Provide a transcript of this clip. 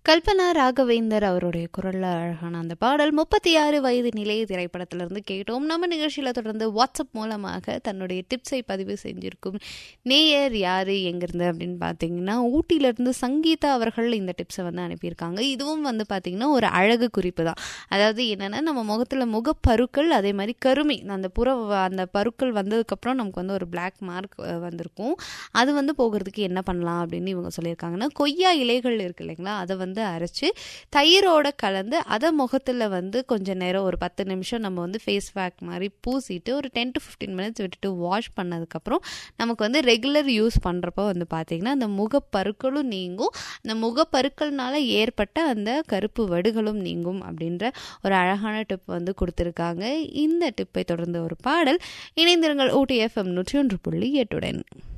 கல்பனா ராகவேந்தர் அவருடைய குரல்ல அழகான அந்த பாடல் முப்பத்தி ஆறு வயது நிலைய திரைப்படத்திலிருந்து கேட்டோம் நம்ம நிகழ்ச்சியில் தொடர்ந்து வாட்ஸ்அப் மூலமாக தன்னுடைய டிப்ஸை பதிவு செஞ்சிருக்கும் நேயர் யாரு எங்கிருந்து அப்படின்னு பார்த்தீங்கன்னா ஊட்டியிலிருந்து சங்கீதா அவர்கள் இந்த டிப்ஸை வந்து அனுப்பியிருக்காங்க இதுவும் வந்து பார்த்தீங்கன்னா ஒரு அழகு குறிப்பு தான் அதாவது என்னன்னா நம்ம முகத்தில் முகப்பருக்கள் அதே மாதிரி கருமி அந்த புற அந்த பருக்கள் வந்ததுக்கப்புறம் நமக்கு வந்து ஒரு பிளாக் மார்க் வந்திருக்கும் அது வந்து போகிறதுக்கு என்ன பண்ணலாம் அப்படின்னு இவங்க சொல்லியிருக்காங்கன்னா கொய்யா இலைகள் இருக்கு இல்லைங்களா அதை வந்து அரைச்சு தயிரோட கலந்து அதை முகத்தில் வந்து கொஞ்ச நேரம் ஒரு பத்து நிமிஷம் நம்ம வந்து ஃபேஸ் பேக் மாதிரி பூசிட்டு ஒரு டென் டு ஃபிஃப்டீன் மினிட்ஸ் விட்டுட்டு வாஷ் பண்ணதுக்கப்புறம் நமக்கு வந்து ரெகுலர் யூஸ் பண்ணுறப்போ வந்து பார்த்திங்கன்னா அந்த முகப்பருக்களும் நீங்கும் அந்த முகப்பருக்கள்னால ஏற்பட்ட அந்த கருப்பு வடுகளும் நீங்கும் அப்படின்ற ஒரு அழகான டிப் வந்து கொடுத்துருக்காங்க இந்த டிப்பை தொடர்ந்து ஒரு பாடல் இணைந்திருங்கள் ஓடிஎஃப்எம் நூற்றி ஒன்று புள்ளி எட்டுடன்